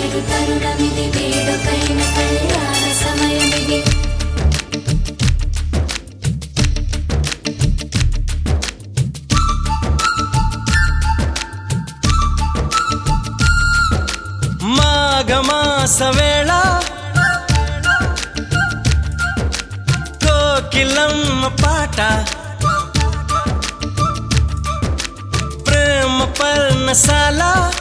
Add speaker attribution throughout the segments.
Speaker 1: చేరు తరుణమిది వేడుకైన కళ్యాణ సమయమిది
Speaker 2: మాఘమాస వేళ కోకిలమ్మ పాట ప్రేమ పర్ణశాల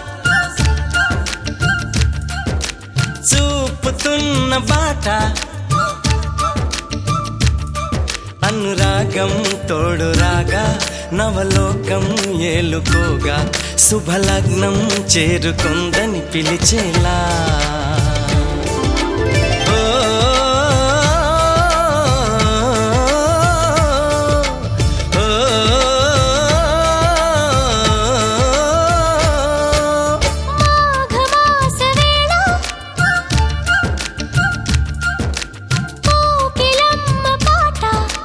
Speaker 2: చూపుతున్న బాట అనురాగం తోడు రాగా నవలోకం ఏలుకోగా శుభలగ్నం చేరుకుందని పిలిచేలా ఓ, ఓ, ఓ.
Speaker 1: మాఘమాస వేళ కోకిలమ్మ పాట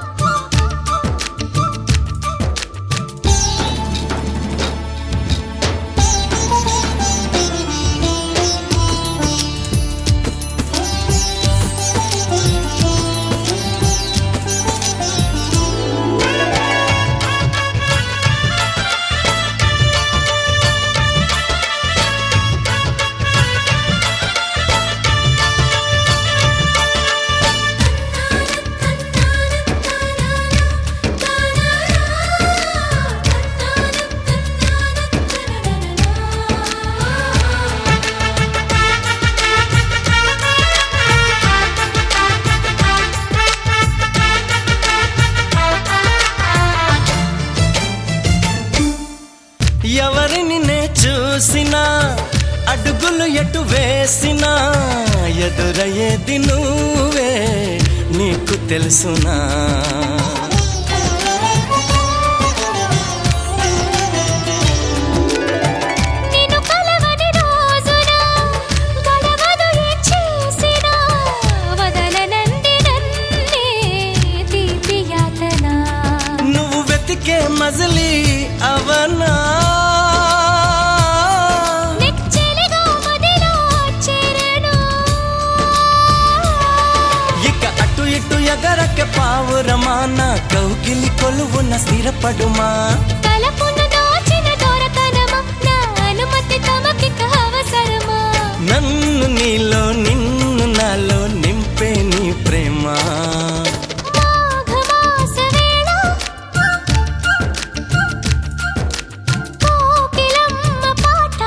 Speaker 2: ఎవరిని నే చూసినా అడుగులు ఎటు వేసినా ఎదురయ్యేది నువ్వే నీకు తెలుసునా
Speaker 1: నిన్ను కలవని రోజున గడవదు ఏం చేసినా వదలనంది నన్నే తీపి యాతన
Speaker 2: నువ్వు వెతికే మజిలీ అవనా
Speaker 1: నెచ్చెలిగా మదిలో చేరను
Speaker 2: ఇక అటు ఇటు ఎగరక పావురమా నా కౌగిలి కొలువున స్థిరపడుమా
Speaker 1: తలపున దాచిన దొరకనమా నా అనుమతి తమకిక అవసరమా
Speaker 2: నన్ను నీలో నిన్ను నాలో నింపే నీ ప్రేమ
Speaker 1: మాఘమాస వేళ కోకిలమ్మ పాట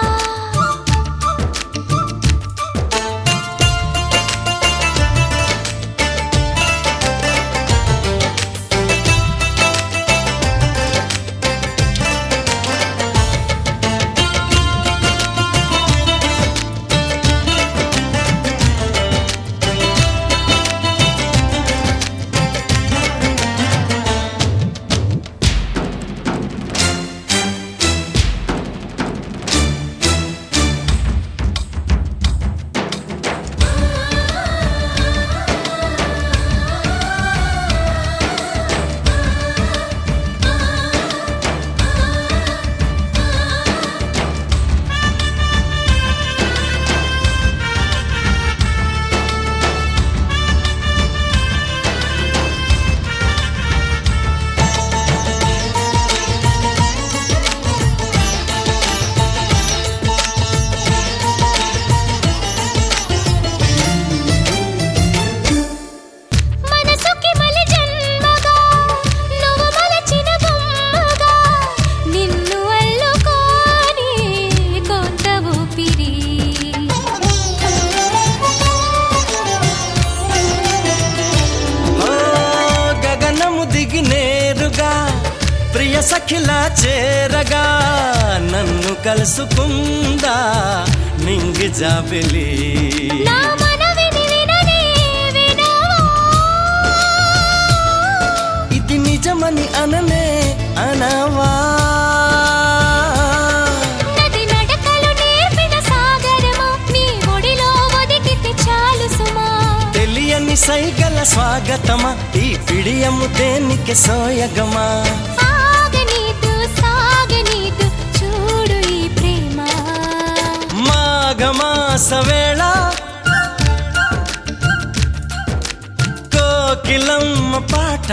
Speaker 1: మనసుకి మలి జన్మగా నువ్వు మలచిన బొమ్మగా నిన్ను అల్లుకోని కొంత ఊపిరి
Speaker 2: ఓ గగనము దిగి నేరుగా ప్రియ సఖిలా చేరగా నన్ను కలుసుకుందా నింగి జాబిలి
Speaker 1: నా మనవిని విననే వినవా
Speaker 2: ఇది నిజమని అననే అనవా
Speaker 1: నది నడకలు నేర్పిన సాగరమా నీ ఒడిలో ఒదిగితే చాలు సుమా
Speaker 2: తెలియని సైగల స్వాగతమా ఈ పిడియము దేనికి సోయగమా
Speaker 1: ఆగనీదు సాగనీదు చూడు ఈ ప్రేమ
Speaker 2: మాఘ మాఘమాస వేళ కోకిలమ్మ పాట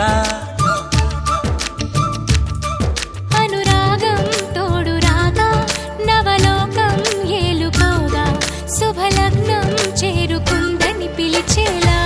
Speaker 1: అనురాగం తోడు రాగా నవలోకం ఏలుకోగా శుభలగ్నం చేరుకుందని పిలిచేలా